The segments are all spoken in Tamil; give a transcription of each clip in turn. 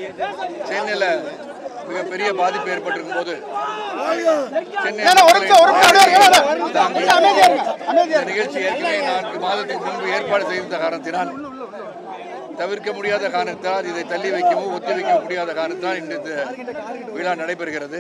சென்னையில் மிகப்பெரிய பாதிப்பு ஏற்பட்டிருக்கும் போது சென்னை ஏன்னா, ஒரு நிமிஷம், ஒரு நிமிஷம், அப்படியே இருங்க, அப்படியே இருங்க. தாங்கி கொஞ்சம் அமைதியா இருங்க, அமைதியா இந்த நிகழ்ச்சி ஏற்கனவே நான்கு மாதத்துக்கு முன்பு ஏற்பாடு செய்திருந்த காரணத்தினால் தவிர்க்க முடியாத காரணத்தால் இதை தள்ளி வைக்கவும் ஒத்தி வைக்க முடியாத காரணத்தால் இன்று இந்த விழா நடைபெறுகிறது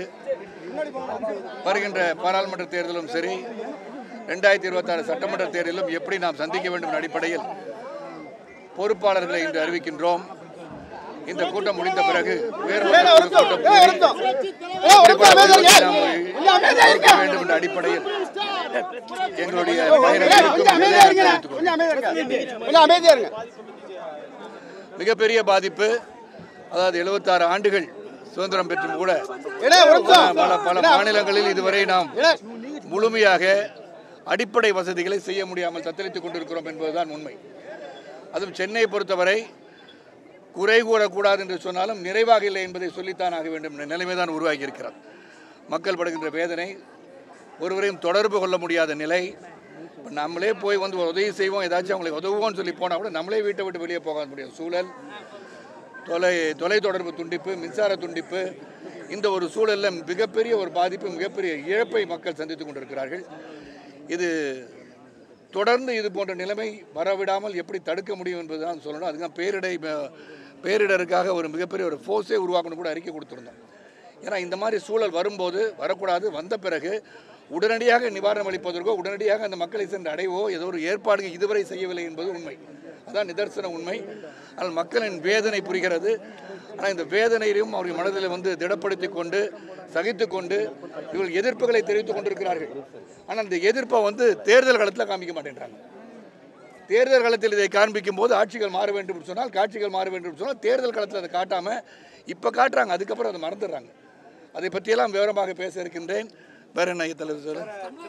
வருகின்ற பாராளுமன்ற தேர்தலும் சரி ரெண்டாயிரத்தி இருபத்தாறு சட்டமன்ற தேர்தலும் எப்படி நாம் சந்திக்க வேண்டும் என்ற அடிப்படையில் பொறுப்பாளர்களை இன்று அறிவிக்கின்றோம் இந்த கூட்டம் முடிந்த பிறகு வேறு ஒரு ஏன்னா, ஒரு நிமிஷம், கூட்டம் ஏய், ஒரு கூடி நிமிஷம். ஏய், ஒரு நிமிஷம், அமைதியா இருங்க. கொஞ்சம் அமைதியா இருங்க. கொடுக்க வேண்டும் என்ற அடிப்படையில் எங்களுடைய பயணம் ஏய், இருக்கும் கொஞ்சம் அமைதியா என்பதை இருங்க. தெரிவித்துக் கொள்கிறேன். கொஞ்சம் அமைதியா இருங்க. கொஞ்சம் அமைதியா இருங்க. மிகப்பெரிய பாதிப்பு அதாவது 76 ஆண்டுகள் சுதந்திரம் பெற்றும் கூட ஏன்னா, ஒரு நிமிஷம். பல பல மாநிலங்களில் இதுவரை நாம் ஏன்னா, முழுமையாக அடிப்படை வசதிகளை செய்ய முடியாமல் தத்தளித்துக் கொண்டிருக்கிறோம் என்பதுதான் உண்மை அதுவும் சென்னையை பொறுத்தவரை குறை கூறக்கூடாது என்று சொன்னாலும் நிறைவாக இல்லை என்பதை சொல்லித்தான் ஆக வேண்டும் என்ற நிலைமைதான் உருவாகி இருக்கிறது மக்கள் படுகின்ற வேதனை ஒருவரையும் தொடர்பு கொள்ள முடியாத நிலை இப்ப நம்மளே போய் வந்து ஒரு உதவி செய்வோம் ஏதாச்சும் அவங்களுக்கு உதவுவோம்னு சொல்லி போனால் கூட நம்மளே வீட்டை விட்டு வெளியே போக முடியாது சூழல் தொலை தொலைத்தொடர்பு துண்டிப்பு மின்சார துண்டிப்பு இந்த ஒரு சூழலில் மிகப்பெரிய ஒரு பாதிப்பு மிகப்பெரிய இழப்பை மக்கள் சந்தித்துக் கொண்டிருக்கிறார்கள் இது தொடர்ந்து இது போன்ற நிலைமை வரவிடாமல் எப்படி தடுக்க முடியும் என்பதுதான் சொல்லணும் அதுதான் பேரிடை பேரிடருக்காக ஒரு மிகப்பெரிய ஒரு ஃபோர்ஸே உருவாக்கணும் கூட அறிக்கை கொடுத்துருந்தோம் ஏன்னா இந்த மாதிரி சூழல் வரும்போது வரக்கூடாது வந்த பிறகு உடனடியாக நிவாரணம் அளிப்பதற்கோ உடனடியாக அந்த மக்களை சென்று அடைவோ ஏதோ ஒரு ஏற்பாடு இதுவரை செய்யவில்லை என்பது உண்மை அதான் நிதர்சன உண்மை ஆனால் மக்களின் வேதனை புரிகிறது ஆனால் இந்த வேதனையிலும் அவர்கள் மனதில் வந்து திடப்படுத்தி கொண்டு சகித்து கொண்டு இவர்கள் எதிர்ப்புகளை தெரிவித்துக் கொண்டிருக்கிறார்கள் ஆனால் இந்த எதிர்ப்பை வந்து தேர்தல் காலத்தில் காமிக்க மாட்டேன்றாங்க தேர்தல் காலத்தில் இதை காண்பிக்கும் போது ஆட்சிகள் மாற வேண்டும் என்று சொன்னால் காட்சிகள் மாற வேண்டும் என்று சொன்னால் தேர்தல் காலத்தில் அதை காட்டாமல் இப்போ காட்டுறாங்க அதுக்கப்புறம் அதை மறந்துடுறாங்க அதை பற்றியெல்லாம் விவரமாக பேச இருக்கின்றேன் வேற என்ன ஐயா தலைவர் சார்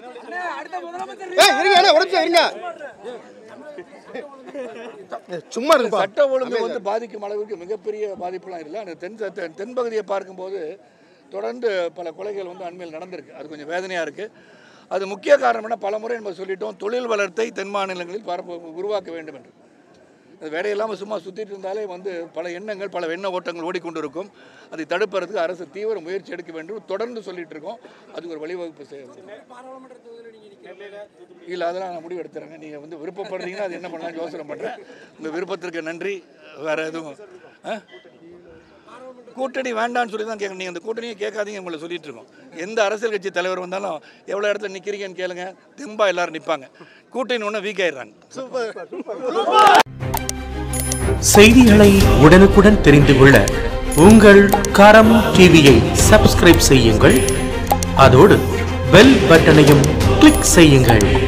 ஏய், இருங்க, அண்ணா, ஒரு நிமிஷம் இருங்க. சும்மா இருப்பா சட்ட ஒழுங்கு வந்து பாதிக்கும் அளவுக்கு மிகப்பெரிய பாதிப்புலாம் இல்லை அந்த தென் தென் தென்பகுதியை பார்க்கும்போது தொடர்ந்து பல கொலைகள் வந்து அண்மையில் நடந்திருக்கு அது கொஞ்சம் வேதனையாக இருக்குது அது முக்கிய காரணம் என்ன பல முறை நம்ம சொல்லிட்டோம் தொழில் வளர்த்தை தென் மாநிலங்களில் பரப்ப உருவாக்க வேண்டும் என்று அது வேலையில்லாமல் சும்மா சுற்றிட்டு இருந்தாலே வந்து பல எண்ணங்கள் பல எண்ண ஓட்டங்கள் ஓடிக்கொண்டிருக்கும் அதை தடுப்பதற்கு அரசு தீவிர முயற்சி எடுக்க வேண்டும் தொடர்ந்து சொல்லிட்டு இருக்கோம் அதுக்கு ஒரு வழிவகுப்பு செய்ய இல்லை அதெல்லாம் நான் முடிவு எடுத்துறேங்க நீங்கள் வந்து விருப்பப்படுறீங்கன்னா அது என்ன பண்ணலாம் யோசனை பண்ணுறேன் உங்கள் விருப்பத்திற்கு நன்றி வேறு எதுவும் ஆ? கூட்டணி வேண்டாம்னு சொல்லி தான் கேட்கணும் நீங்கள் அந்த கூட்டணியை கேட்காதீங்க உங்களை சொல்லிட்டு இருக்கோம் எந்த அரசியல் கட்சி தலைவர் வந்தாலும் எவ்வளோ இடத்துல நிற்கிறீங்கன்னு கேளுங்க தெம்பா எல்லாரும் நிற்பாங்க கூட்டணி ஒன்று வீக் ஆயிடுறாங்க செய்திகளை உடனுக்குடன் தெரிந்து கொள்ள உங்கள் கரம் டிவியை சப்ஸ்கிரைப் செய்யுங்கள் அதோடு பெல் பட்டனையும் கிளிக் செய்யுங்கள்